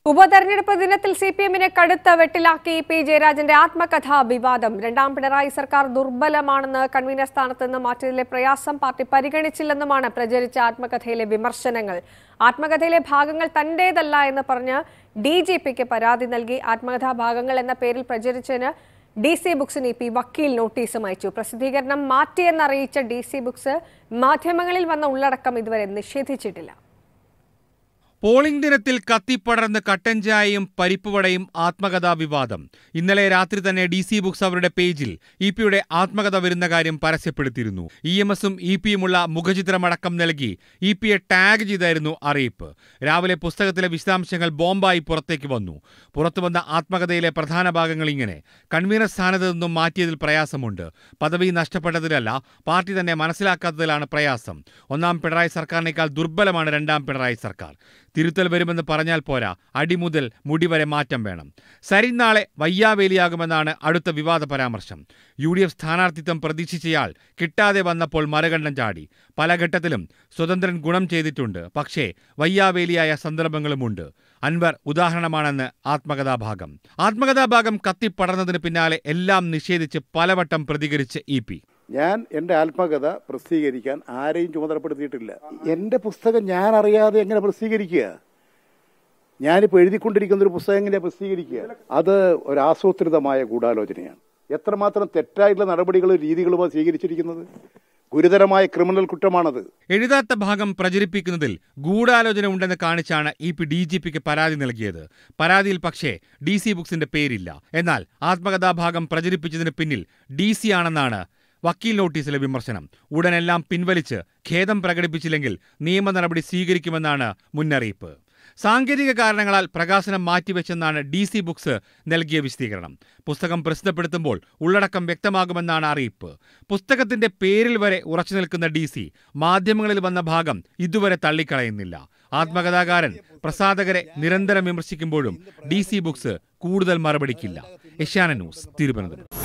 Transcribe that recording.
ഉപതെരഞ്ഞെടുപ്പ് ദിനത്തിൽ C P എമ്മിനെ കടുത്ത വെട്ടിലാക്കി പി ജയരാജന്റെ ആത്മകഥാ വിവാദം രണ്ടാം പിണറായി സർക്കാർ ദുർബലമാണെന്ന് കൺവീനർ സ്ഥാനത്ത് നിന്ന് മാറ്റിയതിലെ പ്രയാസം പാർട്ടി പരിഗണിച്ചില്ലെന്നുമാണ് പ്രചരിച്ച ആത്മകഥയിലെ വിമർശനങ്ങൾ ആത്മകഥയിലെ ഭാഗങ്ങൾ തന്റേതല്ല എന്ന് പറഞ്ഞ് ഡി ജി പിക്ക് പരാതി നൽകി ആത്മകഥാ ഭാഗങ്ങൾ എന്ന പേരിൽ പ്രചരിച്ചതിന് ഡി സി ബുക്സിന് ഇ പി വക്കീൽ നോട്ടീസും അയച്ചു പ്രസിദ്ധീകരണം മാറ്റിയെന്നറിയിച്ച ഡി സി ബുക്സ് മാധ്യമങ്ങളിൽ വന്ന ഉള്ളടക്കം ഇതുവരെ നിഷേധിച്ചിട്ടില്ല പോളിംഗ് ദിനത്തിൽ കത്തിപ്പടർന്ന് കട്ടൻ ചായയും പരിപ്പുവടയും ആത്മകഥാ വിവാദം ഇന്നലെ രാത്രി തന്നെ ഡി സി ബുക്സ് അവരുടെ പേജിൽ ഇ പിയുടെ ആത്മകഥ വരുന്ന കാര്യം പരസ്യപ്പെടുത്തിയിരുന്നു ഇ എം എസും ഇ പിയുമുള്ള മുഖചിത്രമടക്കം നൽകി ഇ പിയെ ടാഗ് ചെയ്തായിരുന്നു അറിയിപ്പ് രാവിലെ പുസ്തകത്തിലെ വിശദാംശങ്ങൾ ബോംബായി പുറത്തേക്ക് വന്നു പുറത്തു വന്ന ആത്മകഥയിലെ പ്രധാന ഭാഗങ്ങൾ ഇങ്ങനെ കൺവീനർ സ്ഥാനത്ത് നിന്നും മാറ്റിയതിൽ പ്രയാസമുണ്ട് പദവി നഷ്ടപ്പെട്ടതിലല്ല പാർട്ടി തന്നെ മനസ്സിലാക്കാത്തതിലാണ് പ്രയാസം ഒന്നാം പിണറായി സർക്കാരിനേക്കാൾ ദുർബലമാണ് രണ്ടാം പിണറായി സർക്കാർ തിരുത്തൽ വരുമെന്ന് പറഞ്ഞാൽ പോരാ അടി മുതൽ മുടി വരെ മാറ്റം വേണം സരിൻ നാളെ വയ്യാവേലിയാകുമെന്നാണ് അടുത്ത വിവാദ പരാമർശം യു ഡി എഫ് സ്ഥാനാർത്ഥിത്വം പ്രതീക്ഷിച്ചയാൾ കിട്ടാതെ വന്നപ്പോൾ മരകണ്ഠം ചാടി പല ഘട്ടത്തിലും സ്വതന്ത്രൻ ഗുണം ചെയ്തിട്ടുണ്ട് പക്ഷേ വയ്യാവേലിയായ സന്ദർഭങ്ങളുമുണ്ട് അൻവർ ഉദാഹരണമാണെന്ന് ആത്മകഥാഭാഗം ആത്മകഥാഭാഗം കത്തിപ്പടർന്നതിന് പിന്നാലെ എല്ലാം നിഷേധിച്ച് പലവട്ടം പ്രതികരിച്ച് ഇ പി ഞാൻ എൻ്റെ ആത്മകഥ പ്രസിദ്ധീകരിക്കാൻ ആരെയും ചുമതലപ്പെടുത്തിയിട്ടില്ല എൻ്റെ പുസ്തകം ഞാൻ അറിയാതെ എങ്ങനെ പ്രസിദ്ധീകരിക്കുക ഞാനിപ്പോൾ എഴുതിക്കൊണ്ടിരിക്കുന്ന ഒരു പുസ്തകം എങ്ങനെയാണ് പ്രസിദ്ധീകരിക്കുക അത് ഒരു ആസൂത്രിതമായ ഗൂഢാലോചനയാണ് എത്രമാത്രം തെറ്റായിട്ടുള്ള നടപടികളും രീതികളുമാണ് സ്വീകരിച്ചിരിക്കുന്നത് ഗുരുതരമായ ക്രിമിനൽ കുറ്റമാണത് എഴുതാത്ത ഭാഗം പ്രചരിപ്പിക്കുന്നതിൽ ഗൂഢാലോചന ഉണ്ടെന്ന് കാണിച്ചാണ് ഇ പി ഡി ജി പിക്ക് പരാതി നൽകിയത് പരാതിയിൽ പക്ഷേ ഡി സി ബുക്സിന്റെ പേരില്ല എന്നാൽ ആത്മകഥാഭാഗം പ്രചരിപ്പിച്ചതിന് പിന്നിൽ ഡി സി ആണെന്നാണ് വക്കീൽ നോട്ടീസിലെ വിമർശനം ഉടനെല്ലാം പിൻവലിച്ച് ഖേദം പ്രകടിപ്പിച്ചില്ലെങ്കിൽ നിയമ നടപടി സ്വീകരിക്കുമെന്നാണ് മുന്നറിയിപ്പ് സാങ്കേതിക കാരണങ്ങളാൽ പ്രകാശനം മാറ്റിവെച്ചെന്നാണ് ഡി സി ബുക്സ് നൽകിയ വിശദീകരണം പുസ്തകം പ്രസിദ്ധപ്പെടുത്തുമ്പോൾ ഉള്ളടക്കം വ്യക്തമാകുമെന്നാണ് അറിയിപ്പ് പുസ്തകത്തിന്റെ പേരിൽ വരെ ഉറച്ചു നിൽക്കുന്ന ഡി സി മാധ്യമങ്ങളിൽ വന്ന ഭാഗം ഇതുവരെ തള്ളിക്കളയുന്നില്ല ആത്മകഥാകാരൻ പ്രസാധകരെ നിരന്തരം വിമർശിക്കുമ്പോഴും ഡി സി ബുക്സ് കൂടുതൽ മറുപടിക്കില്ല ഏഷ്യാന ന്യൂസ് തിരുവനന്തപുരം